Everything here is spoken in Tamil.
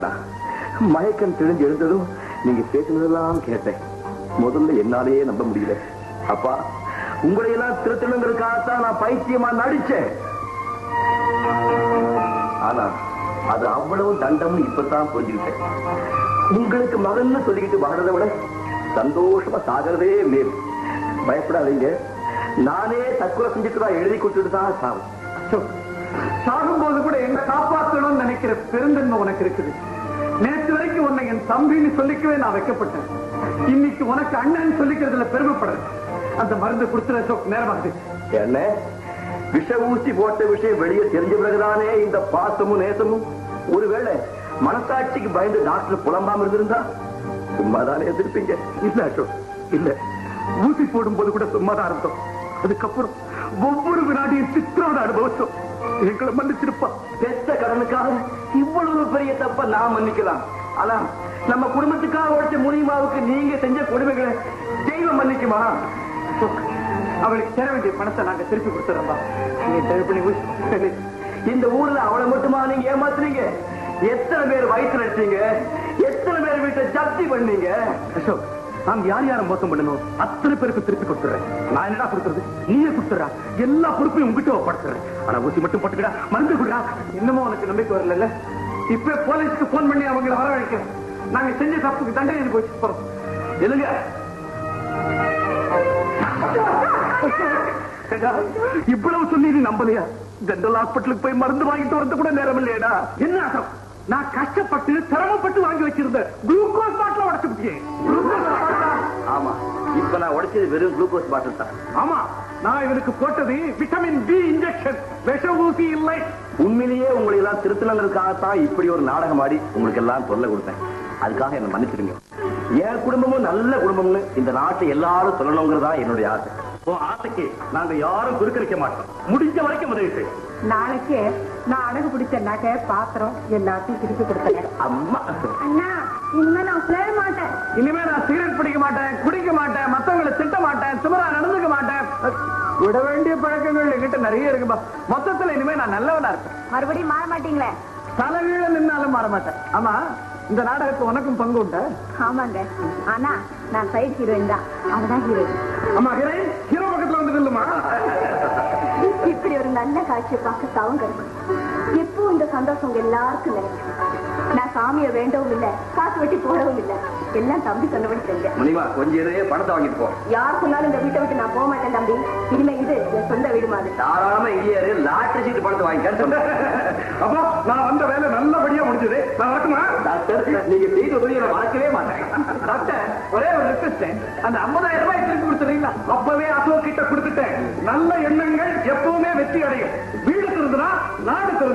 மயக்கம் தெரிஞ்சு எழுந்ததும் நீங்க பேசினதெல்லாம் கேட்டேன் முதல்ல என்னாலேயே நம்ப முடியல அப்பா உங்களை எல்லாம் திருத்தணுங்கிறதுக்காகத்தான் நான் பைத்தியமா நடிச்சேன் ஆனா அது அவ்வளவு தண்டம்னு இப்பதான் புரிஞ்சுக்கிட்டேன் உங்களுக்கு மகன்னு சொல்லிக்கிட்டு வாழறதை விட சந்தோஷமா சாகிறதே மேல் பயப்படாதீங்க நானே தற்கொலை செஞ்சுட்டு தான் எழுதி கொடுத்துட்டு தான் சாவும் சாகும்போது கூட என்ன காப்பாற்றணும்னு நினைக்கிற பெருந்தன்மை உனக்கு இருக்குது நேற்று வரைக்கும் உன்னை என் தம்பின்னு சொல்லிக்கவே நான் வைக்கப்பட்டேன் இன்னைக்கு உனக்கு அண்ணன் சொல்லிக்கிறதுல பெருமைப்படுறேன் அந்த மருந்து கொடுத்துற அசோக் நேரமாகுது என்ன விஷ ஊசி போட்ட விஷயம் வெளியே தெரிஞ்ச பிறகுதானே இந்த பாசமும் நேசமும் ஒருவேளை மனசாட்சிக்கு பயந்து டாக்டர் புலம்பாம இருந்திருந்தா சும்மாதானே எதிர்ப்பீங்க இல்ல அசோக் இல்ல ஊசி போடும்போது கூட சும்மாதான் இருந்தோம் அதுக்கப்புறம் ஒவ்வொரு வினாடியும் சித்திரோட அனுபவிச்சோம் எங்களை மன்னிச்சிருப்பா பெத்த கடனுக்காக இவ்வளவு பெரிய தப்ப நான் மன்னிக்கலாம் ஆனா நம்ம குடும்பத்துக்காக உழைச்ச முனிமாவுக்கு நீங்க செஞ்ச கொடுமைகளை தெய்வம் மன்னிக்குமா அசோக், அவளுக்கு சேர வேண்டிய பணத்தை நாங்க திருப்பி கொடுத்துறோம்பா நீ தயவு பண்ணி ஊசி சரி. இந்த ஊர்ல அவளை மட்டுமா நீங்க ஏமாத்துறீங்க எத்தனை பேர் வயிற்றுல அடிச்சீங்க எத்தனை பேர் வீட்டை ஜப்தி பண்ணீங்க அசோக் நாம் யார் யாரை மோசம் பண்ணணும் அத்தனை பேருக்கு திருப்பி கொடுத்துறேன் நான் என்னடா கொடுத்துறது நீயே கொடுத்துறா எல்லா பொறுப்பையும் உங்ககிட்ட ஒப்படைச்சுறேன் ஆனா ஊசி மட்டும் போட்டுக்கடா மருந்து குடுறா இன்னமும் உனக்கு நம்பிக்கை வரல இப்ப போலீஸ்க்கு போன் பண்ணி அவங்களை வரவழைக்கிறேன் நாங்க செஞ்ச தப்புக்கு தண்டனை அனுபவிச்சு போறோம் எழுங்க ஏடா, இவ்வளவு சொல்லி நீ நம்பலையா ஜெனரல் ஹாஸ்பிட்டலுக்கு போய் மருந்து வாங்கிட்டு வரது கூட நேரம் இல்லையடா என்ன அசோக் நான் கஷ்டப்பட்டு சிரமப்பட்டு வாங்கி வச்சிருந்த குளுக்கோஸ் பாட்டில உடச்சு ஆமா இப்ப நான் உடைச்சது வெறும் குளுக்கோஸ் பாட்டில் தான் ஆமா நான் இவனுக்கு போட்டது விட்டமின் பி இன்ஜெக்ஷன் விஷ ஊசி இல்லை உண்மையிலேயே உங்களை எல்லாம் திருத்தலங்களுக்காகத்தான் இப்படி ஒரு நாடகம் ஆடி உங்களுக்கு எல்லாம் தொல்லை கொடுத்தேன் அதுக்காக என்ன மன்னிச்சிடுங்க என் குடும்பமும் நல்ல குடும்பம்னு இந்த நாட்டை எல்லாரும் சொல்லணுங்கிறதா என்னுடைய ஆசை உன் ஆசைக்கு நாங்க யாரும் குறுக்கரிக்க மாட்டோம் முடிஞ்ச வரைக்கும் உதவி செய். நாளைக்கு நான் அடகு பிடிச்ச நகை பாத்திரம் எல்லாத்தையும் திருப்பி கொடுத்தேன் அம்மா அண்ணா இனிமே நான் சேர மாட்டேன் இனிமே நான் சிகரெட் பிடிக்க மாட்டேன் குடிக்க மாட்டேன் மத்தவங்களை திட்ட மாட்டேன் சுமரா நடந்துக்க மாட்டேன் விட வேண்டிய பழக்கங்கள் என்கிட்ட நிறைய இருக்குப்பா மொத்தத்துல இனிமே நான் நல்லவனா இருப்பேன் மறுபடியும் மாற மாட்டீங்களே தலைகீழ நின்னாலும் மாற மாட்டேன் ஆமா இந்த நாடகத்துக்கு உனக்கும் பங்கு உண்டா ஆமாங்க ஆனா நான் சைடு ஹீரோயின் தான் அவதான் ஹீரோயின் ஆமா ஹீரோயின் ஹீரோ பக்கத்துல வந்து நில்லுமா இப்படி ஒரு நல்ல காட்சியை பார்க்க தவங்க இருக்கும் எப்போ இந்த சந்தோஷம் உங்க எல்லாருக்கும் நினைக்கும் நான் சாமியை வேண்டவும் இல்ல காசு வெட்டி போடவும் இல்ல எல்லாம் தம்பி சொன்னபடி செஞ்சேன் முனிமா கொஞ்சம் இதையே பணத்தை வாங்கிட்டு போ யார் சொன்னாலும் இந்த வீட்டை விட்டு நான் போக மாட்டேன் தம்பி இனிமே இது என் சொந்த வீடு மாதிரி தாராளமா இங்கேயே லாட்டரி சீட்டு பணத்தை வாங்கிக்க சொன்னேன் அப்போ நான் வந்த வேலை நல்லபடியா முடிஞ்சது நான் வரட்டுமா டாக்டர் நீங்க செய்த உதவியை நான் மறக்கவே மாட்டேன் டாக்டர் ஒரே ஒரு ரிக்வெஸ்ட் அந்த 50000 ரூபாய் திருப்பி கொடுத்துறீங்களா அப்பவே அசோக் கிட்ட கொடுத்துட்டேன் நல்ல எண்ணங்கள் எப்பவுமே வெற்றி அடையும் வீடு திருந்துனா நாடு திறந்து